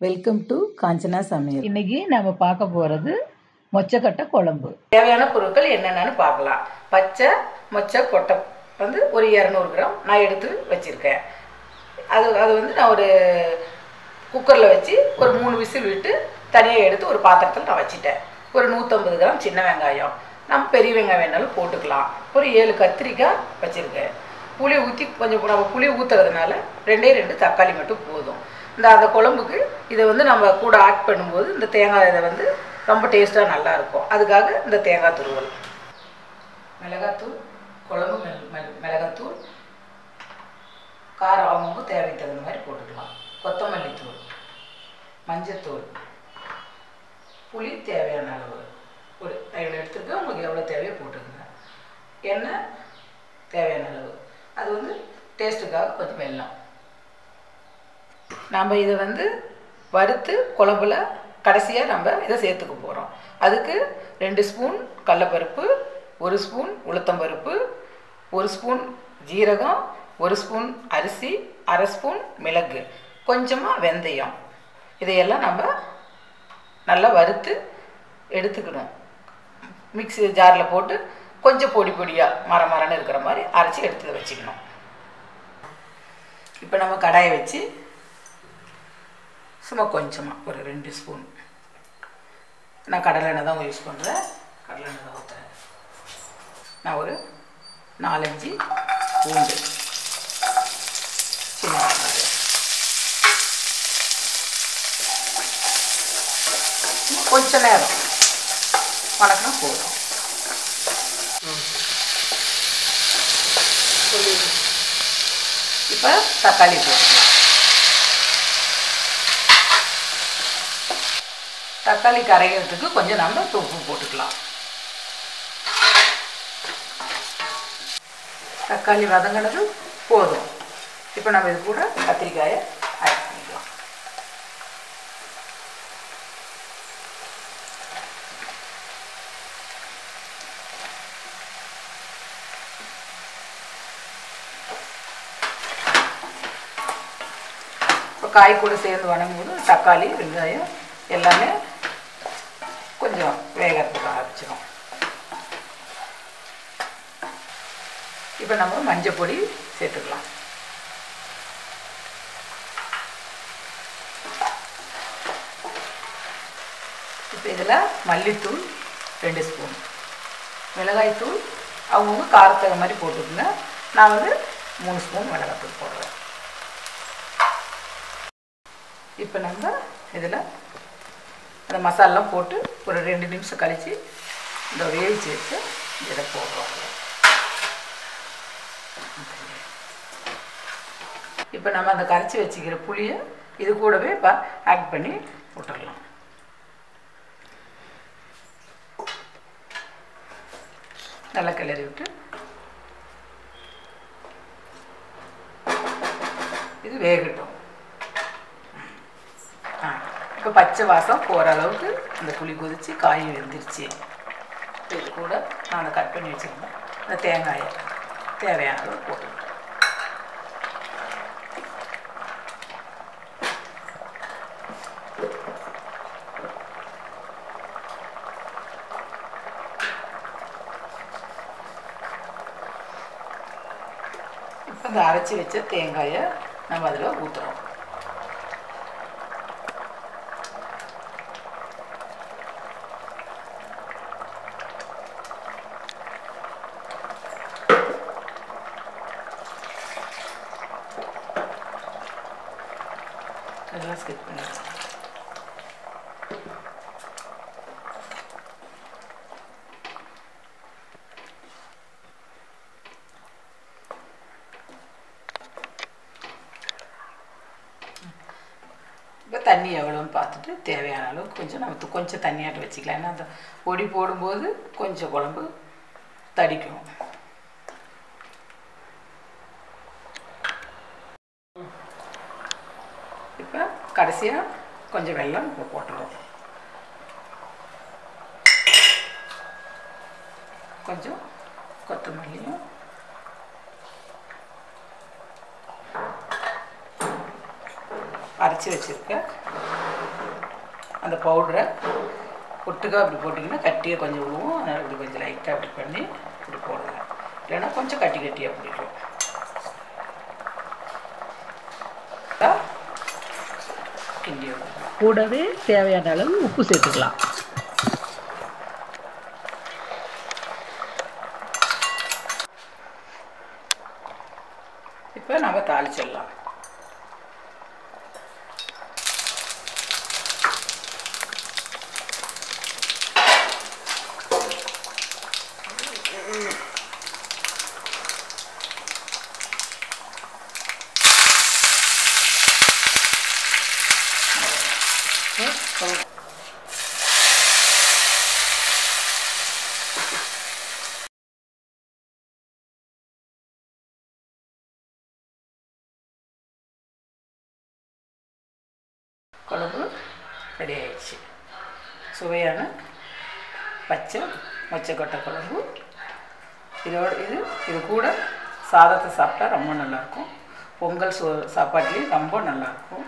welcome to Kanchana சமையல் இன்னைக்கு நம்ம பார்க்க போகிறது மொச்சக்கட்டை குழம்பு தேவையான பொருட்கள் என்னென்னு பார்க்கலாம் பச்சை மொச்சை கொட்டை வந்து ஒரு இரநூறு கிராம் நான் எடுத்து வச்சுருக்கேன் அது அது வந்து நான் ஒரு குக்கரில் வச்சு ஒரு மூணு விசில் விட்டு தனியாக எடுத்து ஒரு பாத்திரத்தில் நான் வச்சுட்டேன் ஒரு நூற்றம்பது கிராம் சின்ன வெங்காயம் நம்ம பெரிய வெங்காயம் வேணாலும் போட்டுக்கலாம் ஒரு ஏழு கத்திரிக்காய் வச்சுருக்கேன் புளி ஊற்றி கொஞ்சம் நம்ம புளி ஊற்றுறதுனால ரெண்டே ரெண்டு தக்காளி மட்டும் போதும் இந்த அந்த குழம்புக்கு இதை வந்து நம்ம கூட ஆட் பண்ணும்போது இந்த தேங்காய் இதை வந்து ரொம்ப டேஸ்ட்டாக நல்லா இருக்கும் அதுக்காக இந்த தேங்காய் துருவல் மிளகாத்தூள் குழம்பு மிள மிள- மிளகாத்தூள் காரம் அவங்கவுங்க தேவைக்கு தகுந்த மாதிரி போட்டுக்கலாம் கொத்தமல்லி தூள் மஞ்சத்தூள் புளி தேவையான அளவு ஒரு இவ்வளோ எடுத்துருக்கேன் உங்களுக்கு எவ்வளோ தேவையோ போட்டுக்கோங்க எண்ணெய் தேவையான அளவு அது வந்து டேஸ்ட்டுக்காக கொஞ்சம் வெல்லம் நம்ம இதை வந்து வறுத்து குழம்புல கடைசியாக நம்ம இதை சேர்த்துக்க போகிறோம் அதுக்கு ரெண்டு ஸ்பூன் கடலப்பருப்பு ஒரு ஸ்பூன் உளுத்தம்பருப்பு ஒரு ஸ்பூன் ஜீரகம் ஒரு ஸ்பூன் அரிசி அரை ஸ்பூன் மிளகு கொஞ்சமாக வெந்தயம் இதையெல்லாம் நம்ம நல்லா வறுத்து எடுத்துக்கணும் மிக்ஸி ஜாரில் போட்டு கொஞ்சம் பொடி பொடியாக மர மரன்னு இருக்கிற மாதிரி அரைச்சி எடுத்து வச்சுக்கணும் இப்போ நம்ம கடாயை வச்சு சும்மா கொஞ்சமாக ஒரு ரெண்டு ஸ்பூன் நான் கடலை எண்ணெய் தான் யூஸ் பண்ணுறேன் கடலை எண்ணெய் தான் ஊற்றுறேன் நான் ஒரு நாலஞ்சு பூண்டு சின்ன வெங்காயம் இன்னும் கொஞ்ச நேரம் வணக்கினா போதும் இப்போ தக்காளி போட்டுக்கலாம் தக்காளி கரைகிறதுக்கு கொஞ்சம் நம்ம உப்பு போட்டுக்கலாம் தக்காளி வதங்கினது போதும் இப்போ நம்ம இது கூட கத்திரிக்காயை ஆட் பண்ணிக்கலாம் இப்போ காய் கூட சேர்ந்து வணங்கும்போது தக்காளி வெங்காயம் எல்லாமே கொஞ்சம் வேகறதுக்கு ஆரம்பிச்சிடும் இப்போ நம்ம மஞ்சள் பொடி சேர்த்துக்கலாம் இப்போ இதில் மல்லித்தூள் ரெண்டு ஸ்பூன் மிளகாய்த்தூள் அவங்கவுங்க காரத்தக்க மாதிரி போட்டுக்கோங்க நான் வந்து மூணு ஸ்பூன் மிளகாத்தூள் போடுறேன் இப்போ நம்ம இதில் அந்த மசாலாம் போட்டு ஒரு ரெண்டு நிமிஷம் கழித்து இந்த வேவிச்சு வச்சு இதை போடுறோம் இப்போ நம்ம அந்த கரைச்சி வச்சுக்கிற புளியை இது கூடவே இப்போ ஆட் பண்ணி விட்டுறலாம் நல்லா கிளறி விட்டு இது வேகட்டும் ஆ இப்போ பச்சை வாசம் போகிற அளவுக்கு அந்த புளி கொதிச்சு காய் வெந்துருச்சு இப்போ இது கூட நான் அதை கட் பண்ணி வச்சுருந்தேன் அந்த தேங்காயை தேவையான அளவு போட்டு இப்போ இந்த அரைச்சி வச்ச தேங்காயை நம்ம அதில் ஊற்றுறோம் அதெல்லாம் ஸ்கிப் பண்ணிடலாம் இப்போ தண்ணி எவ்வளோன்னு பார்த்துட்டு தேவையான அளவுக்கு கொஞ்சம் நம்ம து- கொஞ்சம் தண்ணியாட்டு வச்சுக்கலாம் ஏன்னா அந்த பொடி போடும்போது கொஞ்சம் குழம்பு தடிக்கும் இப்போ கடைசியாக கொஞ்சம் வெல்லம் இப்போ போட்டுருவோம் கொஞ்சம் கொத்தமல்லியும் அரைச்சி வச்சுருக்க அந்த பவுடரை ஒட்டுக்கா அப்படி போட்டிங்கன்னா கட்டியை கொஞ்சம் விழுவும் அதனால் இப்படி கொஞ்சம் லைட்டாக அப்படி பண்ணி இப்படி போடுங்க இல்லைன்னா கொஞ்சம் கட்டி கட்டியாக பிடிக்கும் கிண்டி விடுங்க கூடவே தேவையான அளவு உப்பு சேர்த்துக்கலாம் இப்போ நம்ம தாளிச்சிடலாம் குழம்பு ரெடி ஆயிடுச்சு சுவையான பச்சை மொச்சக்கொட்டை குழம்பு இதோட இது இது கூட சாதத்தை சாப்பிட்டா ரொம்ப நல்லாயிருக்கும் பொங்கல் சோ சாப்பாட்லேயும் ரொம்ப நல்லாயிருக்கும்